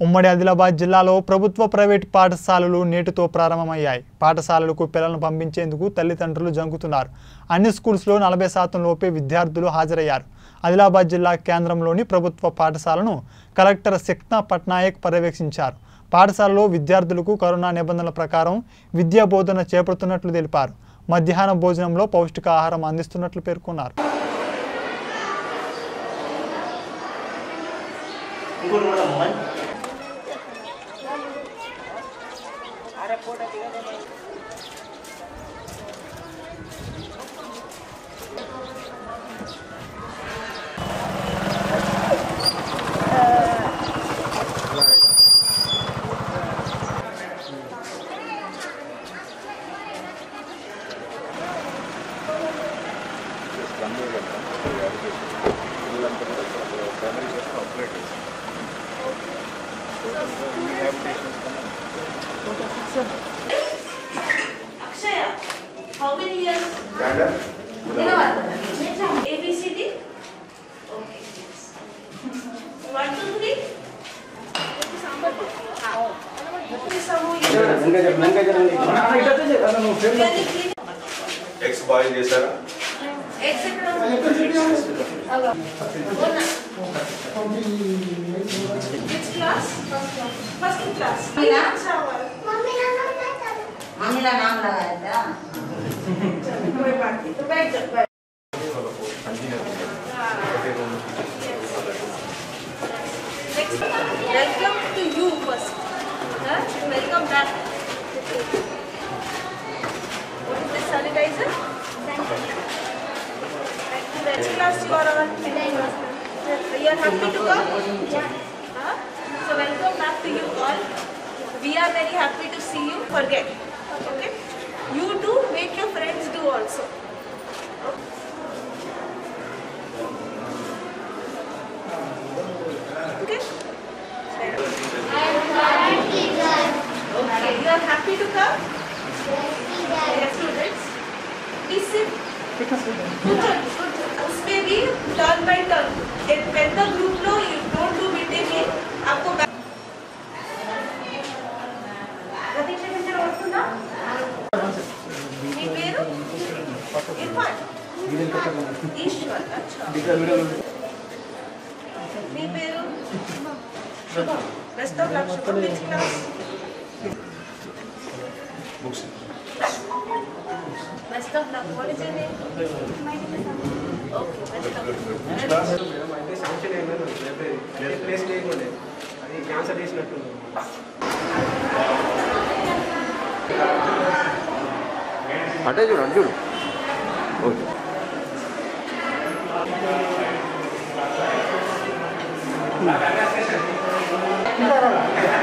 ఉమ్మడి ఆదిలాబాద్ జిల్లాలో ప్రభుత్వ ప్రైవేట్ పాఠశాలలు నేటితో ప్రారంభమయ్యాయి పాఠశాలలకు పిల్లలను పంపించేందుకు తల్లిదండ్రులు జంకుతున్నారు అన్ని స్కూల్స్లో నలభై శాతం లోపే విద్యార్థులు హాజరయ్యారు ఆదిలాబాద్ జిల్లా కేంద్రంలోని ప్రభుత్వ పాఠశాలను కలెక్టర్ సిక్నా పట్నాయక్ పర్యవేక్షించారు పాఠశాలలో విద్యార్థులకు కరోనా నిబంధనల ప్రకారం విద్యా బోధన చేపడుతున్నట్లు తెలిపారు మధ్యాహ్న భోజనంలో పౌష్టికాహారం అందిస్తున్నట్లు పేర్కొన్నారు ఇంకోటి కూడా మంచి Akshaya, how many years? A, B, C, D? Okay, yes. One, two, three? What is some more years? Really clean. X boy చేశారా X ఎక్కడ ఉంది? అవునా? Which class? First class. Marks రావాలి. मम्मीला नाम लगाया था कोई बात नहीं, तो बैठ जाओ, बैठ Next, welcome to you first. Huh? Welcome back. What is this sanitizer? Which class you are on? You are happy to come? Huh? So welcome back to you all. We are very happy to see you. Forget. Okay? You do, make your friends do also. Okay? Okay, you are happy to come? Yes, students. Please sit. కూర్చోండి కూర్చోండి उसमें भी turn by turn एक పెద్ద group లో you don't do mid day meal आपको back- Prateeksha teacher వస్తుందా మీ పేరు ఇర్ఫాన్ ఈశ్వర్ అచ్చా మీ పేరు Shubham best of luck Shubham which class books best of luck what is your name okay best of madam అయితే శాంక్షన్ అయిపోయింది లైబ్రరీ ప్లేస్ లేకుండే అది క్యాన్సల్ చేసినట్టు అంటే చూడు అటు చూడు ఓకే ఆ